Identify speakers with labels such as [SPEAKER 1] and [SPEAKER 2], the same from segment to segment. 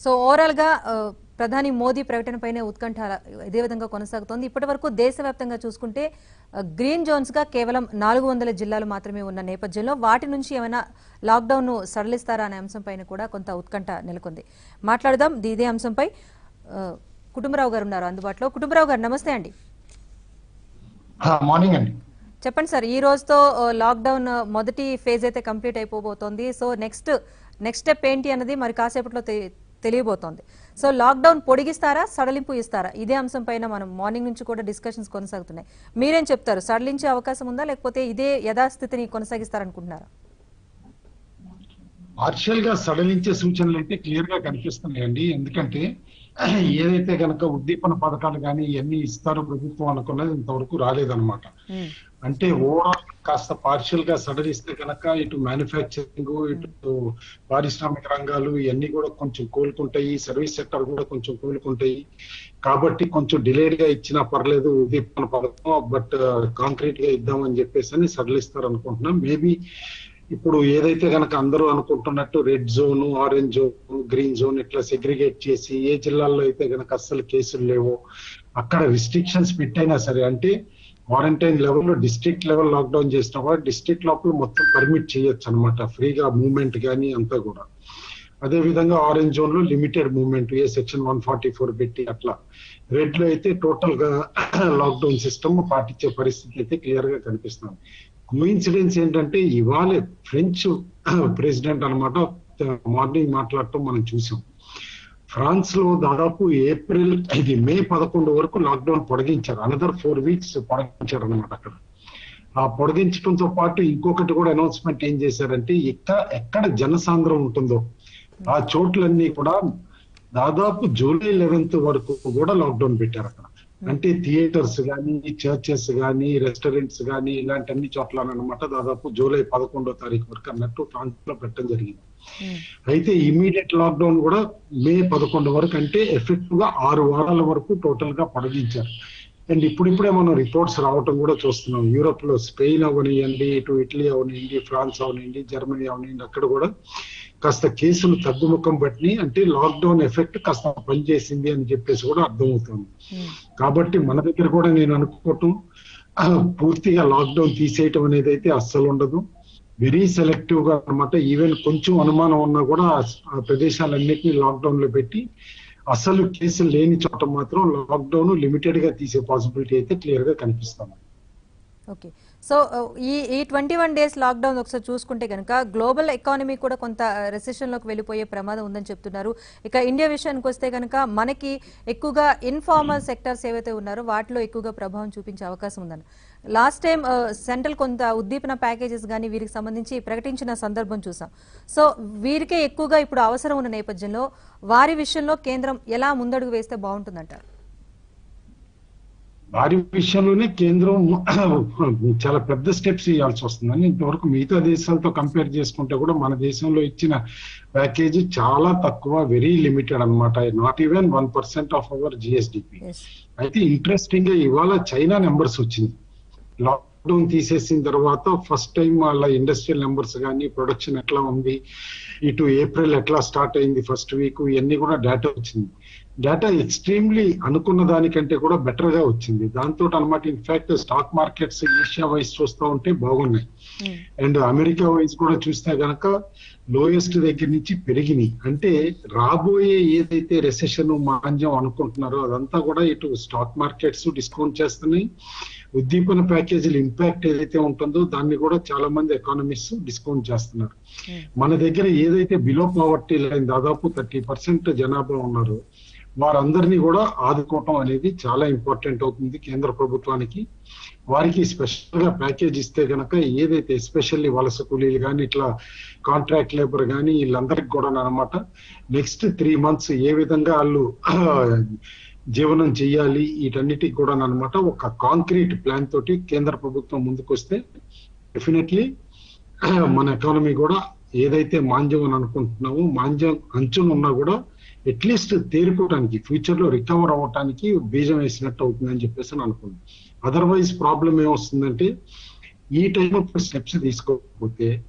[SPEAKER 1] So overall గా ఆ, ప్రధాని మోదీ ప్రకటనపైనే ఉత్కంఠ ఇదే విధంగా కొనసాగుతోంది ఇప్పటి వరకు దేశవ్యాప్తంగా చూసుకుంటే ఆ, గ్రీన్ జోన్స్ గా కేవలం నాలుగు వందల జిల్లాలు మాత్రమే ఉన్న నేపథ్యంలో వాటి నుంచి ఏమైనా లాక్డౌన్ ను సడలిస్తారా అనే అంశంపైన కూడా కొంత ఉత్కంఠ నెలకొంది మాట్లాడదాం ది- ఇదే అంశంపై ఆ, కుటుంబరావు గారు ఉన్నారు అందుబాటులో కుటుంబరావు గారు నమస్తే అండి
[SPEAKER 2] మార్నింగ్ అండి
[SPEAKER 1] చెప్పండి సార్ ఈ రోజుతో ఆ, లాక్డౌన్ ఆ, మొదటి ఫేజ్ అయితే కంప్లీట్ అయిపోబోతోంది సో నెక్స్ట్ నెక్స్ట్ స్టెప్ ఏంటి అన్నది మరి కాసేపట్లో తె- తెలియబోతోంది సో లాక్డౌన్ పొడిగిస్తారా సడలింపు ఇస్తారా ఇదే అంశం పైన మనం మార్నింగ్ నుంచి కూడా డిస్కషన్స్ కొనసాగుతున్నాయి మీరేం చెప్తారు సడలించే అవకాశం ఉందా లేకపోతే ఇదే యథాస్థితిని కొనసాగిస్తారనుకుంటున్నారా
[SPEAKER 2] పార్షియల్ గా సడలించే సూచనలు అయితే క్లియర్ గా కనిపిస్తున్నాయండి ఎందుకంటే ఏదైతే గనక ఉద్దీపన పథకాలు కానీ ఇవన్నీ ఇస్తారో ప్రభుత్వం అనుకున్నది ఇంతవరకు రాలేదన్నమాట
[SPEAKER 1] ఉమ్,
[SPEAKER 2] అంటే ఓవరాల్ కాస్త పార్షియల్ గా సడలిస్తే కనుక ఇటు మ్యానుఫ్యాక్చరింగ్ ఇటు పారిశ్రామిక రంగాలు ఇవన్నీ కూడా కొంచెం కోలుకుంటాయి సర్వీస్ సెక్టర్ కూడా కొంచెం కోలుకుంటాయి కాబట్టి కొంచెం డిలేడ్ గా ఇచ్చినా పర్లేదు ఉద్దీపన పథకం బట్ కాంక్రీట్ గా ఇద్దామని చెప్పేసి అని సడలిస్తారు అనుకుంటున్నాం మేబీ ఇప్పుడు ఏదైతే గనక అందరూ అనుకుంటున్నట్టు red zone orange zone green zone ఇట్లా సెగ్రిగేట్ చేసి ఏ జిల్లాల్లో అయితే గనక అస్సలు కేసులు లేవో అక్కడ రిస్ట్రిక్షన్స్ పెట్టైనా సరే అంటే క్వారంటైన్ లెవెల్లో డిస్ట్రిక్ట్ లెవెల్ లాక్డౌన్ చేసినా కూడా డిస్ట్రిక్ట్ లోపల మొత్తం పర్మిట్ చేయొచ్చు అనమాట ఫ్రీగా మూవ్మెంట్ కానీ అంతా కూడా అదే విధంగా ఆరెంజ్ జోన్ లో లిమిటెడ్ మూవ్మెంట్ ఏ సెక్షన్ వన్ ఫార్టీ ఫోర్ పెట్టి అట్లా రెడ్ లో అయితే టోటల్ గా లాక్డౌన్ సిస్టమ్ పాటించే పరిస్థితి అయితే క్లియర్ గా కనిపిస్తుంది కోయిన్సిడెన్స్ ఏంటంటే ఇవాళ ఫ్రెంచ్ ప్రెసిడెంట్ అనమాట మార్నింగ్ మాట్లాడటం మనం చూసాం ఫ్రాన్స్ లో దాదాపు ఏప్రిల్ ఇది మే పదకొండు వరకు లాక్డౌన్ పొడిగించారు అనదర్ ఫోర్ వీక్స్ పొడిగించారు అనమాట అక్కడ ఆ పొడిగించడంతో పాటు ఇంకొకటి కూడా అనౌన్స్మెంట్ ఏం చేశారంటే ఎక్కడ ఎక్కడ జనసాంద్రం ఉంటుందో ఆ చోట్లన్నీ కూడా దాదాపు జూలై లెవెన్త్ వరకు కూడా లాక్డౌన్ పెట్టారు అక్కడ అంటే థియేటర్స్ కానీ చర్చెస్ కానీ రెస్టారెంట్స్ కానీ ఇలాంటి అన్ని చోట్ల అనమాట దాదాపు జూలై పదకొండో తారీఖు వరకు అన్నట్టు ఫ్రాన్స్ లో పెట్టడం జరిగింది
[SPEAKER 1] ఉమ్,
[SPEAKER 2] అయితే ఇమీడియట్ లాక్డౌన్ కూడా మే పదకొండు వరకు అంటే ఎఫెక్టివ్ గా ఆరు వారాల వరకు టోటల్ గా పొడిగించారు అండ్ ఇప్పుడిప్పుడే మనం రిపోర్ట్స్ రావటం కూడా చూస్తున్నాం యూరోప్ లో స్పెయిన్ అవనివ్వండి ఇటు ఇటలీ అవనివ్వండి ఫ్రాన్స్ అవనివ్వండి జర్మనీ అవనివ్వండి అక్కడ కూడా కాస్త కేసులు తగ్గుముఖం బట్టి అంటే లాక్డౌన్ ఎఫెక్ట్ కాస్త పనిచేసింది అని చెప్పేసి కూడా అర్థమవుతుంది
[SPEAKER 1] ఉమ్,
[SPEAKER 2] కాబట్టి మన దగ్గర కూడా నేను అనుకోవటం ఆ, పూర్తిగా లాక్డౌన్ తీసేయటం అనేది అయితే అస్సలు ఉండదు వెరీ సెలెక్టివ్ గా అనమాట ఈవెన్ కొంచెం అనుమానం ఉన్నా కూడా ఆ- ఆ ప్రదేశాలన్నిటినీ లాక్డౌన్ లో పెట్టి అసలు కేసులు లేని చోట మాత్రం లాక్డౌన్ లిమిటెడ్ గా తీసే పాసిబిలిటీ అయితే క్లియర్ గా కనిపిస్తుంది
[SPEAKER 1] ఓకే సో ఆ, ఈ ఈ ట్వంటీ వన్ డేస్ లాక్డౌన్ ఒకసారి చూసుకుంటే కనుక గ్లోబల్ ఎకానమీ కూడా కొంత రెసెషన్ లోకి వెళ్ళిపోయే ప్రమాదం ఉందని చెప్తున్నారు ఇక ఇండియా విషయానికి వస్తే కనుక మనకి ఎక్కువగా ఇన్ఫార్మల్ సెక్టర్స్ ఏవైతే ఉన్నారో వాటిలో ఎక్కువగా ప్రభావం చూపించే అవకాశం ఉందని లాస్ట్ టైం సెంట్రల్ కొంత ఉద్దీపన ప్యాకేజెస్ కానీ వీరికి సంబంధించి ప్రకటించిన సందర్భం చూసాం సో వీరికే ఎక్కువగా ఇప్పుడు అవసరం ఉన్న నేపథ్యంలో వారి విషయంలో కేంద్రం ఎలా ముందడుగు వేస్తే బాగుంటుందంటారు
[SPEAKER 2] వారి విషయంలోనే కేంద్రం చాలా పెద్ద స్టెప్స్ ఇవ్వాల్సి వస్తుందని ఇంతవరకు మిగతా దేశాలతో కంపేర్ చేసుకుంటే కూడా మన దేశంలో ఇచ్చిన ప్యాకేజీ చాలా తక్కువ వెరీ లిమిటెడ్ అన్నమాట not even one percent of our GSDP
[SPEAKER 1] yes
[SPEAKER 2] అయితే ఇంట్రెస్టింగ్ గా ఇవాళ చైనా నెంబర్స్ వచ్చింది లాక్డౌన్ తీసేసిన తర్వాత ఫస్ట్ టైం వాళ్ళ ఇండస్ట్రియల్ నెంబర్స్ కానీ ప్రొడక్షన్ ఎట్లా ఉంది ఇటు ఏప్రిల్ ఎట్లా స్టార్ట్ అయింది ఫస్ట్ వీక్ ఇవన్నీ కూడా డేటా వచ్చింది డేటా ఎక్స్ట్రీమ్లీ అనుకున్న దానికంటే కూడా బెటర్ గా వచ్చింది దాంతో అనమాట in fact stock markets Asia wise చూస్తూ ఉంటే బాగున్నాయి అండ్ అమెరికా వైజ్ కూడా చూస్తే గనక లోయెస్ట్ దగ్గర నుంచి పెరిగినాయి అంటే రాబోయే ఏదైతే రెసెషన్ మాంద్యం అనుకుంటున్నారో అదంతా కూడా ఇటు స్టాక్ మార్కెట్స్ డిస్కౌంట్ చేస్తున్నాయి ఉద్దీపన ప్యాకేజీల ఇంపాక్ట్ ఏదైతే ఉంటుందో దాన్ని కూడా చాలా మంది ఎకానమిస్ట్ డిస్కౌంట్ చేస్తున్నారు మన దగ్గర ఏదైతే బిలో పావర్టీ లైన్ దాదాపు థర్టీ పర్సెంట్ జనాభా ఉన్నారు వారందరినీ కూడా ఆదుకోవటం అనేది చాలా ఇంపార్టెంట్ అవుతుంది కేంద్ర ప్రభుత్వానికి వారికి స్పెషల్ గా ప్యాకేజ్ ఇస్తే గనక ఏదైతే ఎస్పెషల్లీ వలస కూలీలు కానీ ఇట్లా కాంట్రాక్ట్ లేబర్ కానీ వీళ్ళందరికి కూడా అనమాట నెక్స్ట్ త్రీ మంత్స్ ఏ విధంగా వాళ్ళు జీవనం చేయాలి వీటన్నిటికి కూడా అనమాట ఒక కాంక్రీట్ ప్లాన్ తోటి కేంద్ర ప్రభుత్వం ముందుకొస్తే డెఫినెట్లీ మన ఎకానమీ కూడా ఏదైతే మాంద్యం అని అనుకుంటున్నామో మాంద్యం అంచున ఉన్నా కూడా అట్లీస్ట్ తేరుకోవడానికి ఫ్యూచర్ లో రికవర్ అవ్వటానికి బీజం వేసినట్టు అవుతుందని చెప్పేసి అని అనుకున్నాను అదర్వైజ్ ప్రాబ్లం ఏమొస్తుందంటే ఈ టైం అప్పుడు స్టెప్స్ తీసుకోకపోతే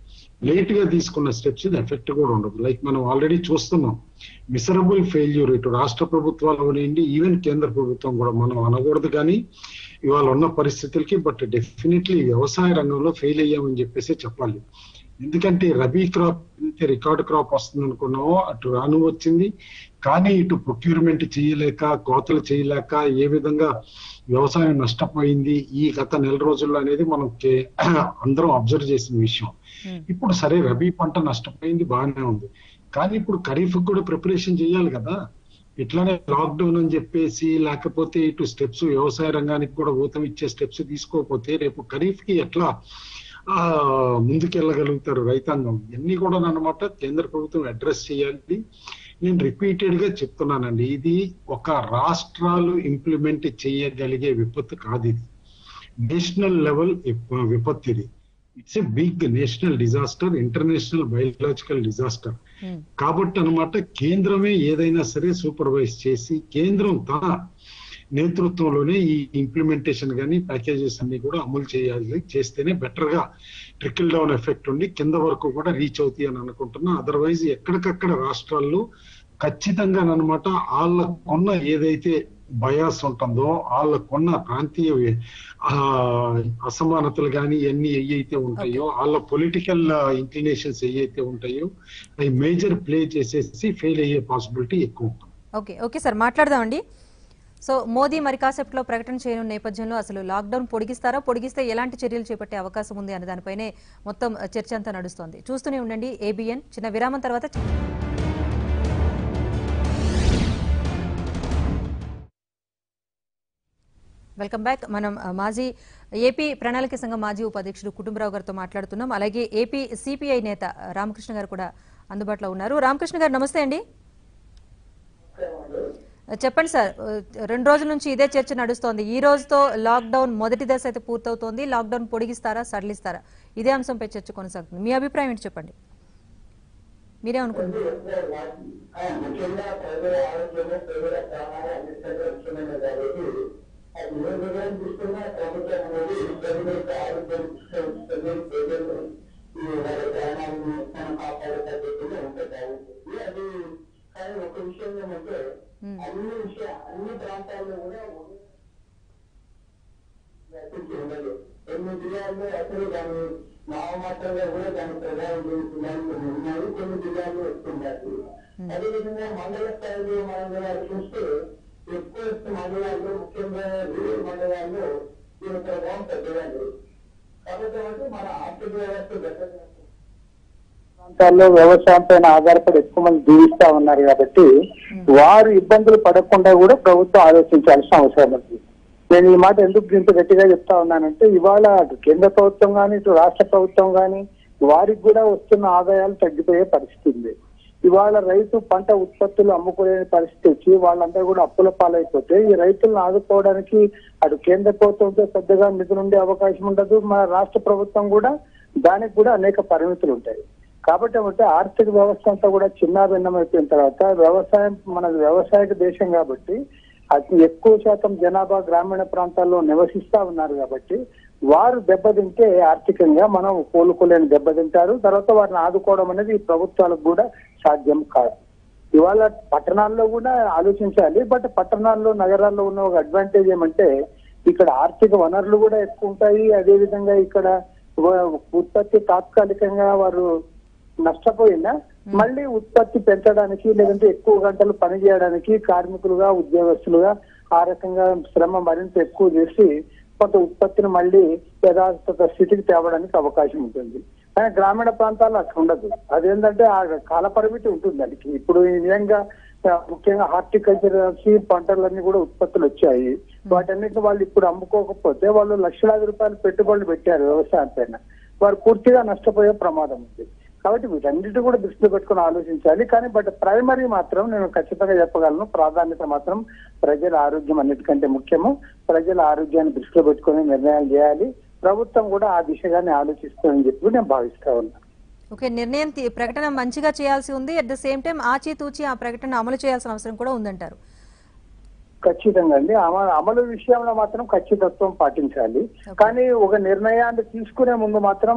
[SPEAKER 2] లేట్ గా తీసుకున్న స్టెప్స్ ఇది ఎఫెక్ట్ కూడా ఉండదు లైక్ మనం ఆల్రెడీ చూస్తున్నాం మిసరబుల్ ఫెయిల్యూర్ ఇటు రాష్ట్ర ప్రభుత్వాలు ఉండి ఈవెన్ కేంద్ర ప్రభుత్వం కూడా మనం అనకూడదు కానీ ఇవాళ ఉన్న పరిస్థితులకి బట్ డెఫినెట్లీ వ్యవసాయ రంగంలో ఫెయిల్ అయ్యామని చెప్పేసి చెప్పాలి ఎందుకంటే రబీ క్రాప్ అయితే రికార్డ్ క్రాప్ వస్తుంది అనుకున్నామో అటు రాను వచ్చింది కానీ ఇటు ప్రొక్యూర్మెంట్ చేయలేక కోతలు చేయలేక ఏ విధంగా వ్యవసాయం నష్టపోయింది ఈ గత నెల రోజుల్లో అనేది మనం కే- అందరం అబ్జర్వ్ చేసిన విషయం
[SPEAKER 1] ఉమ్,
[SPEAKER 2] ఇప్పుడు సరే రబీ పంట నష్టపోయింది బాగానే ఉంది కానీ ఇప్పుడు ఖరీఫ్ కూడా ప్రిపరేషన్ చేయాలి కదా ఇట్లానే లాక్డౌన్ అని చెప్పేసి లేకపోతే ఇటు స్టెప్స్ వ్యవసాయ రంగానికి కూడా ఊతం ఇచ్చే స్టెప్స్ తీసుకోకపోతే రేపు ఖరీఫ్ కి ఎట్లా ఆ ముందుకెళ్ళగలుగుతారు రైతాంగం ఇవన్నీ కూడా అన్నమాట కేంద్ర ప్రభుత్వం అడ్రస్ చేయాలి నేను రిపీటెడ్ గా చెప్తున్నానండి ఇది ఒక రాష్ట్రాలు ఇంప్లిమెంట్ చేయగలిగే విపత్తు కాదు ఇది నేషనల్ లెవెల్ విపత్తు ఇది it's a big national disaster international biological disaster
[SPEAKER 1] um,
[SPEAKER 2] కాబట్టి అన్నమాట కేంద్రమే ఏదైనా సరే సూపర్వైజ్ చేసి కేంద్రం తన నేతృత్వంలోనే ఈ ఇంప్లిమెంటేషన్ కానీ ప్యాకేజెస్ అన్ని కూడా అమలు చేయాలి చేస్తేనే బెటర్ గా ట్రికిల్ డౌన్ ఎఫెక్ట్ ఉండి కింద వరకు కూడా రీచ్ అవుతాయి అని అనుకుంటున్నా అదర్వైజ్ ఎక్కడికక్కడ రాష్ట్రాల్లో ఖచ్చితంగా అనమాట వాళ్ళకున్న ఏదైతే బయాస్ ఉంటుందో వాళ్ళకున్న ప్రాంతీయ వి- ఆ, అసమానతలు కానీ ఇవన్నీ ఏవైతే ఉంటాయో వాళ్ళ పొలిటికల్ ఇంక్లినేషన్స్ ఏవైతే ఉంటాయో అవి మేజర్ ప్లే చేసేసి ఫెయిల్ అయ్యే పాసిబిలిటీ ఎక్కువ ఉంటుంది
[SPEAKER 1] ఓకే ఓకే సార్ మాట్లాడదామండి సో మోదీ మరి కాసేపట్లో ప్రకటన చేయనున్న నేపథ్యంలో అసలు లాక్డౌన్ పొడిగిస్తారా పొడిగిస్తే ఎలాంటి చర్యలు చేపట్టే అవకాశం ఉంది అనే దానిపైనే మొత్తం చర్చ అంతా నడుస్తోంది చూస్తూనే ఉండండి ఏబిఎన్ చిన్న విరామం తర్వాత వెల్కమ్ బ్యాక్ మనం ఆ, మాజీ ఏపీ ప్రణాళిక సంఘం మాజీ ఉపాధ్యక్షుడు కుటుంబరావు గారితో మాట్లాడుతున్నాం అలాగే ఏపీ సిపిఐ నేత రామకృష్ణ గారు కూడా అందుబాటులో ఉన్నారు రామకృష్ణ గారు నమస్తే అండి చెప్పండి సార్ రెండు రోజుల నుంచి ఇదే చర్చ నడుస్తోంది ఈ రోజుతో లాక్డౌన్ మొదటి దశ అయితే పూర్తవుతోంది లాక్డౌన్ పొడిగిస్తారా సడలిస్తారా ఇదే అంశంపై చర్చ కొనసాగుతుంది మీ అభిప్రాయం ఏంటి చెప్పండి మీరేమనుకుంటున్నారు
[SPEAKER 3] ముఖ్యంగా ప్రజల ఆరోగ్యము ప్రజల ప్రాణాలు అన్నింటికంటే ముఖ్యమైనది కాబట్టి అది ఏ విధంగా చూస్తున్నా ప్రభుత్వం అనేది ప్రజల యొక్క ఆరోగ్యం ఉంచుతుంది ప్రజలు ఈ వారి ప్రాణాలను మనం కాపాడే పద్ధతిలో ఉంటే బాగుంటుంది అది కానీ ఒక విషయం ఏమంటే
[SPEAKER 1] Hmm.
[SPEAKER 3] అన్ని విషయ అన్ని ప్రాంతాల్లో కూడా ఒకే వ్యాపించి ఉండదు కొన్ని జిల్లాల్లో అసలు దాని నామమాత్రంగా కూడా దాని ప్రభావం జరుగుతుందని కొన్ని ఉన్నాయి కొన్ని జిల్లాల్లో వస్తున్నారు అదేవిధంగా మండల స్థాయిలో మనం కూడా చూస్తే ఎక్కువ మండలాల్లో ముఖ్యంగా రూరల్ మండలాల్లో దీని ప్రభావం పెద్దగా లేదు కాబట్టి అంటే మన ఆర్థిక వ్యవస్థ దెబ్బతింటుంది. ప్రాంతాల్లో వ్యవసాయం పైన ఆధారపడి ఎక్కువ మంది జీవిస్తా ఉన్నారు కాబట్టి వారు ఇబ్బందులు పడకుండా కూడా ప్రభుత్వం ఆలోచించాల్సిన అవసరం ఉంది నేను ఈ మాట ఎందుకు ఇంత గట్టిగా చెప్తా ఉన్నానంటే ఇవాళ అటు కేంద్ర ప్రభుత్వం కానీ ఇటు రాష్ట్ర ప్రభుత్వం కానీ వారికి కూడా వస్తున్న ఆదాయాలు తగ్గిపోయే పరిస్థితి ఉంది ఇవాళ రైతు పంట ఉత్పత్తులు అమ్ముకోలేని పరిస్థితి వచ్చి వాళ్ళందరూ కూడా అప్పుల పాలైపోతే ఈ రైతులను ఆదుకోవడానికి అటు కేంద్ర ప్రభుత్వంతో పెద్దగా నిధులు ఉండే అవకాశం ఉండదు మన రాష్ట్ర ప్రభుత్వం కూడా దానికి కూడా అనేక పరిమితులు ఉంటాయి కాబట్టి ఏమంటే ఆర్థిక వ్యవస్థ అంతా కూడా చిన్నాభిన్నమైపోయిన తర్వాత వ్యవసాయం మన వ్యవసాయక దేశం కాబట్టి అతి ఎక్కువ శాతం జనాభా గ్రామీణ ప్రాంతాల్లో నివసిస్తా ఉన్నారు కాబట్టి వారు దెబ్బతింటే ఆర్థికంగా మనం కోలుకోలేని దెబ్బతింటారు తర్వాత వారిని ఆదుకోవడం అనేది ఈ ప్రభుత్వాలకు కూడా సాధ్యం కాదు ఇవాళ పట్టణాల్లో కూడా ఆలోచించాలి బట్ పట్టణాల్లో నగరాల్లో ఉన్న ఒక అడ్వాంటేజ్ ఏమంటే ఇక్కడ ఆర్థిక వనరులు కూడా ఎక్కువ ఉంటాయి అదే విధంగా ఇక్కడ వ- ఉత్పత్తి తాత్కాలికంగా వారు నష్టపోయినా మళ్ళీ ఉత్పత్తి పెంచడానికి లేదంటే ఎక్కువ గంటలు పని చేయడానికి కార్మికులుగా ఉద్యోగస్తులుగా ఆ రకంగా శ్రమ మరింత ఎక్కువ చేసి కొంత ఉత్పత్తిని మళ్ళీ యథార్థ స్థితికి తేవడానికి అవకాశం ఉంటుంది కానీ గ్రామీణ ప్రాంతాల్లో అట్లా ఉండదు అదేంటంటే ఆ కాల పరిమితి ఉంటుంది దానికి ఇప్పుడు ఈ విధంగా ఆ, ముఖ్యంగా హార్టికల్చర్ పంటలన్నీ కూడా ఉత్పత్తులు వచ్చాయి వాటన్నిటిని వాళ్ళు ఇప్పుడు అమ్ముకోకపోతే వాళ్ళు లక్షలాది రూపాయలు పెట్టుబడులు పెట్టారు వ్యవసాయం పైన వారు పూర్తిగా నష్టపోయే ప్రమాదం ఉంది కాబట్టి వీటన్నిటి కూడా దృష్టిలో పెట్టుకుని ఆలోచించాలి కానీ బట్ ప్రైమరీ మాత్రం నేను ఖచ్చితంగా చెప్పగలను ప్రాధాన్యత మాత్రం ప్రజల ఆరోగ్యం అన్నిటికంటే ముఖ్యము ప్రజల ఆరోగ్యాన్ని దృష్టిలో పెట్టుకుని నిర్ణయాలు చేయాలి ప్రభుత్వం కూడా ఆ దిశగానే ఆలోచిస్తుందని చెప్పి నేను భావిస్తా ఉన్నాను
[SPEAKER 1] ఓకే నిర్ణయం తీ- ప్రకటన మంచిగా చేయాల్సి ఉంది అట్ ద సేమ్ టైం ఆచితూచి ఆ ప్రకటన అమలు చేయాల్సిన అవసరం కూడా ఉందంటారు
[SPEAKER 3] ఖచ్చితంగా అండి అమలు అమలు విషయంలో మాత్రం ఖచ్చితత్వం పాటించాలి కానీ ఒక నిర్ణయాన్ని తీసుకునే ముందు మాత్రం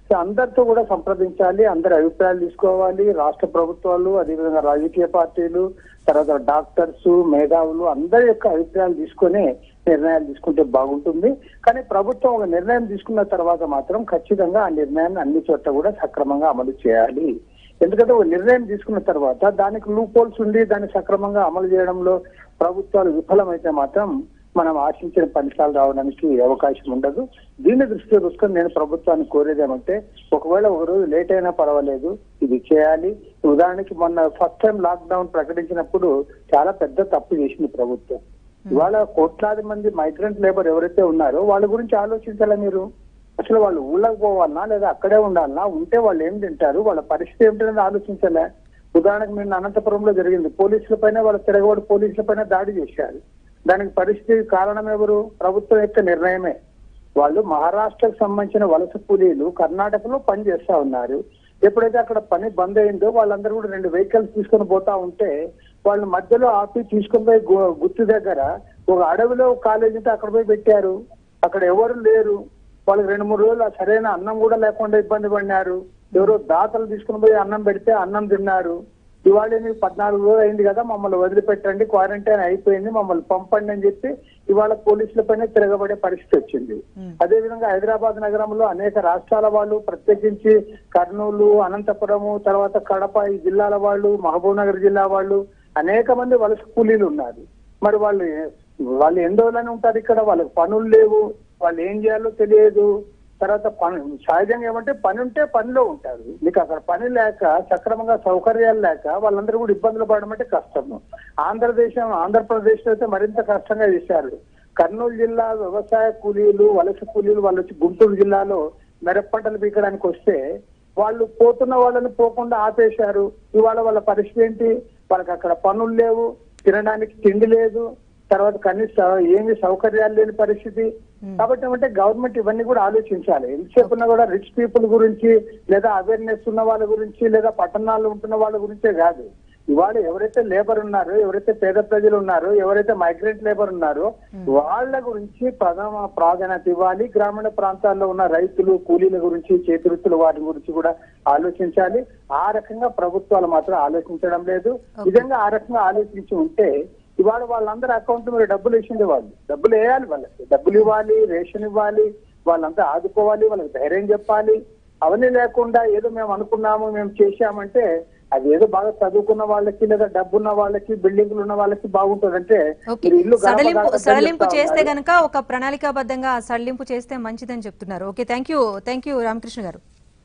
[SPEAKER 3] సో అందరితో కూడా సంప్రదించాలి అందరి అభిప్రాయాలు తీసుకోవాలి రాష్ట్ర ప్రభుత్వాలు అదేవిధంగా రాజకీయ పార్టీలు తర్వాత డాక్టర్స్ మేధావులు అందరి యొక్క అభిప్రాయాలు తీసుకొని నిర్ణయాలు తీసుకుంటే బాగుంటుంది కానీ ప్రభుత్వం ఒక నిర్ణయం తీసుకున్న తర్వాత మాత్రం ఖచ్చితంగా ఆ నిర్ణయాన్ని అన్ని చోట్ల కూడా సక్రమంగా అమలు చేయాలి ఎందుకంటే ఒక నిర్ణయం తీసుకున్న తర్వాత దానికి లూప్ హోల్స్ ఉండి దాన్ని సక్రమంగా అమలు చేయడంలో ప్రభుత్వాలు విఫలమైతే మాత్రం మనం ఆశించిన ఫలితాలు రావడానికి అవకాశం ఉండదు దీన్ని దృష్టిలో చూసుకొని నేను ప్రభుత్వాన్ని కోరేది ఏమంటే ఒకవేళ ఒక రోజు లేట్ అయినా పర్వాలేదు ఇది చేయాలి ఉదాహరణకి మొన్న ఫస్ట్ టైం లాక్డౌన్ ప్రకటించినప్పుడు చాలా పెద్ద తప్పు చేసింది ప్రభుత్వం ఇవాళ కోట్లాది మంది మైగ్రెంట్ లేబర్ ఎవరైతే ఉన్నారో వాళ్ళ గురించి ఆలోచించాలా మీరు అసలు వాళ్ళు ఊళ్ళకి పోవాలనా లేదా అక్కడే ఉండాలనా ఉంటే వాళ్ళు ఏం తింటారు వాళ్ళ పరిస్థితి ఏమిటనేది ఆలోచించలే ఉదాహరణకు మీరు అనంతపురంలో జరిగింది పోలీసుల పైన వాళ్ళ తిరగబడి పోలీసుల పైన దాడి చేశారు దానికి పరిస్థితి కారణం ఎవరు ప్రభుత్వం యొక్క నిర్ణయమే వాళ్ళు మహారాష్ట్రకు సంబంధించిన వలస కూలీలు కర్ణాటకలో పని చేస్తా ఉన్నారు ఎప్పుడైతే అక్కడ పని బంద్ అయిందో వాళ్ళందరూ కూడా రెండు వెహికల్స్ తీసుకొని పోతా ఉంటే వాళ్ళు మధ్యలో ఆపి తీసుకొని పోయి గు- గుర్తు దగ్గర ఒక అడవిలో కాలేజీ ఉంటే అక్కడ పోయి పెట్టారు అక్కడ ఎవరు లేరు వాళ్ళకి రెండు మూడు రోజులు సరైన అన్నం కూడా లేకుండా ఇబ్బంది పడినారు ఎవరో దాతలు తీసుకుని పోయి అన్నం పెడితే అన్నం తిన్నారు ఇవాళ మీకు పద్నాలుగు రోజులు అయింది కదా మమ్మల్ని వదిలిపెట్టండి క్వారంటైన్ అయిపోయింది మమ్మల్ని పంపండి అని చెప్పి ఇవాళ పోలీసుల పైన తిరగబడే పరిస్థితి వచ్చింది అదే విధంగా హైదరాబాద్ నగరంలో అనేక రాష్ట్రాల వాళ్ళు ప్రత్యేకించి కర్నూలు అనంతపురము తర్వాత కడప ఈ జిల్లాల వాళ్ళు మహబూబ్ నగర్ జిల్లా వాళ్ళు అనేక మంది వలస కూలీలు ఉన్నారు మరి వాళ్ళు ఏ- వాళ్ళు ఎన్ని రోజులని ఉంటారు ఇక్కడ వాళ్ళకి పనులు లేవు వాళ్ళు ఏం చేయాలో తెలియదు తర్వాత పని సహజంగా ఏమంటే పని ఉంటే పనిలో ఉంటారు మీకు అక్కడ పని లేక సక్రమంగా సౌకర్యాలు లేక వాళ్ళందరూ కూడా ఇబ్బందులు పడడం అంటే కష్టము ఆంధ్రదేశం ఆంధ్రప్రదేశ్ లో అయితే మరింత కష్టంగా చేశారు కర్నూలు జిల్లా వ్యవసాయ కూలీలు వలస కూలీలు వాళ్ళు వచ్చి గుంటూరు జిల్లాలో మిరప పంటలు పీకడానికి వస్తే వాళ్ళు పోతున్న వాళ్ళని పోకుండా ఆపేశారు ఇవాళ వాళ్ళ పరిస్థితి ఏంటి వాళ్ళకి అక్కడ పనులు లేవు తినడానికి తిండి లేదు తర్వాత కనీస ఏమి సౌకర్యాలు లేని పరిస్థితి కాబట్టి ఏమంటే గవర్నమెంట్ ఇవన్నీ కూడా ఆలోచించాలి ఎంతసేపు ఉన్నా కూడా రిచ్ పీపుల్ గురించి లేదా అవేర్నెస్ ఉన్న వాళ్ళ గురించి లేదా పట్టణాల్లో ఉంటున్న వాళ్ళ గురించే కాదు ఇవాళ ఎవరైతే లేబర్ ఉన్నారో ఎవరైతే పేద ప్రజలు ఉన్నారో ఎవరైతే మైగ్రెంట్ లేబర్ ఉన్నారో వాళ్ళ గురించి ప్రథమ ప్రాధాన్యత ఇవ్వాలి గ్రామీణ ప్రాంతాల్లో ఉన్న రైతులు కూలీల గురించి చేతివృత్తుల వాటి గురించి కూడా ఆలోచించాలి ఆ రకంగా ప్రభుత్వాలు మాత్రం ఆలోచించడం లేదు నిజంగా ఆ రకంగా ఆలోచించి ఉంటే ఇవాళ వాళ్ళందరూ అకౌంట్ మీద డబ్బులు వేసిండే వాళ్ళు డబ్బులు వేయాలి వాళ్ళకి డబ్బులు ఇవ్వాలి రేషన్ ఇవ్వాలి వాళ్ళంతా ఆదుకోవాలి వాళ్ళకి ధైర్యం చెప్పాలి అవన్నీ లేకుండా ఏదో మేము అనుకున్నాము మేము చేశామంటే అది ఏదో బాగా చదువుకున్న వాళ్ళకి లేదా డబ్బున్న వాళ్ళకి బిల్డింగ్లు ఉన్న వాళ్ళకి బాగుంటుందంటే
[SPEAKER 1] ఓకే
[SPEAKER 3] మీరు ఇల్లు గడప
[SPEAKER 1] సడలింపు
[SPEAKER 3] గడప
[SPEAKER 1] సడలింపు
[SPEAKER 3] చెప్తా
[SPEAKER 1] చేస్తే
[SPEAKER 3] ఉన్నారు.
[SPEAKER 1] గనక ఒక ప్రణాళికాబద్ధంగా ఆ సడలింపు చేస్తే మంచిదని చెప్తున్నారు okay thank you thank you Ramakrishna garu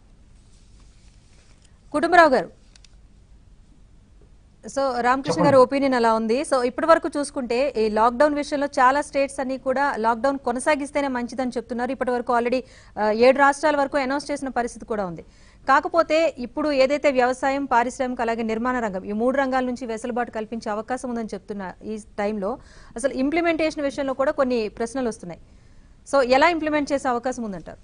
[SPEAKER 1] Kutumbarao గారు సో రామకృష్ణ గారి ఒపీనియన్ అలా ఉంది సో ఇప్పటి వరకు చూసుకుంటే ఈ లాక్డౌన్ విషయంలో చాలా స్టేట్స్ అన్ని కూడా లాక్డౌన్ కొనసాగిస్తేనే మంచిదని చెప్తున్నారు ఇప్పటి వరకు ఆల్రెడీ ఏడు రాష్ట్రాల వరకు అనౌన్స్ చేసిన పరిస్థితి కూడా ఉంది కాకపోతే ఇప్పుడు ఏదైతే వ్యవసాయం పారిశ్రామిక అలాగే నిర్మాణ రంగం ఈ మూడు రంగాల నుంచి వెసులుబాటు కల్పించే అవకాశం ఉందని చెప్తున్న ఈ టైంలో అసలు ఇంప్లిమెంటేషన్ విషయంలో కూడా కొన్ని ప్రశ్నలు వస్తున్నాయి సో ఎలా ఇంప్లిమెంట్ చేసే అవకాశం ఉందంటారు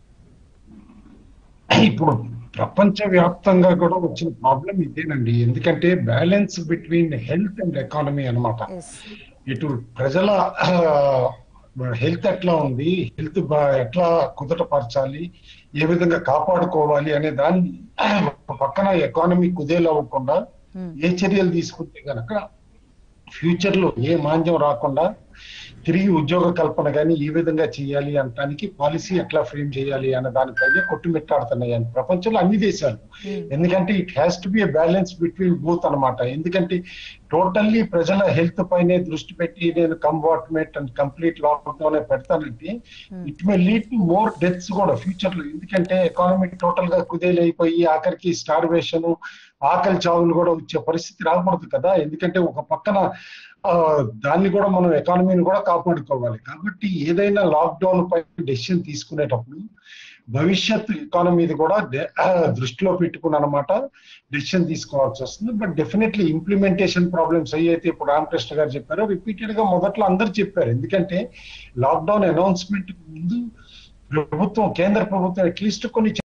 [SPEAKER 2] ఇప్పుడు ప్రపంచ వ్యాప్తంగా కూడా వచ్చిన ప్రాబ్లం ఇదేనండి ఎందుకంటే balance between health and economy అన్నమాట
[SPEAKER 1] ఎస్
[SPEAKER 2] ఇటు ప్రజల హెల్త్ ఎట్లా ఉంది హెల్త్ ఎట్లా కుదటపరచాలి ఏ విధంగా కాపాడుకోవాలి అనే దాన్ని ఒక పక్కన ఎకానమీ కుదేలవ్వకుండా ఏ చర్యలు తీసుకుంటే గనక ఫ్యూచర్ లో ఏ మాంద్యం రాకుండా తిరిగి ఉద్యోగ కల్పన కానీ ఈ విధంగా చేయాలి అనటానికి పాలసీ ఎట్లా ఫ్రేమ్ చేయాలి అన్న దానిపైనే కొట్టుమిట్టాడుతున్నాయి అని ప్రపంచంలో అన్ని దేశాలు ఎందుకంటే it has to be balance between both అన్నమాట ఎందుకంటే టోటల్లీ ప్రజల హెల్త్ పైనే దృష్టి పెట్టి నేను కంపార్ట్మెంట్ అండ్ కంప్లీట్ లాక్డౌన్ పెడతానంటే it may lead to more deaths కూడా ఫ్యూచర్ లో ఎందుకంటే ఎకానమీ టోటల్ గా కుదేలైపోయి ఆఖరికి స్టార్వేషన్ ఆకలి చావులు కూడా వచ్చే పరిస్థితి రాకూడదు కదా ఎందుకంటే ఒక పక్కన ఆ, దాన్ని కూడా మనం ఎకానమీని కూడా కాపాడుకోవాలి కాబట్టి ఏదైనా లాక్డౌన్ పై డెసిషన్ తీసుకునేటప్పుడు భవిష్యత్తు ఎకానమీది కూడా డే- ఆ, దృష్టిలో పెట్టుకుని అనమాట డెసిషన్ తీసుకోవాల్సి వస్తుంది బట్ డెఫినెట్లీ ఇంప్లిమెంటేషన్ ప్రాబ్లమ్స్ అయితే ఇప్పుడు రామకృష్ణ గారు చెప్పారో రిపీటెడ్ గా మొదట్లో అందరు చెప్పారు ఎందుకంటే లాక్డౌన్ అనౌన్స్మెంట్ ముందు ప్రభుత్వం కేంద్ర ప్రభుత్వం అట్లీస్ట్ కొన్ని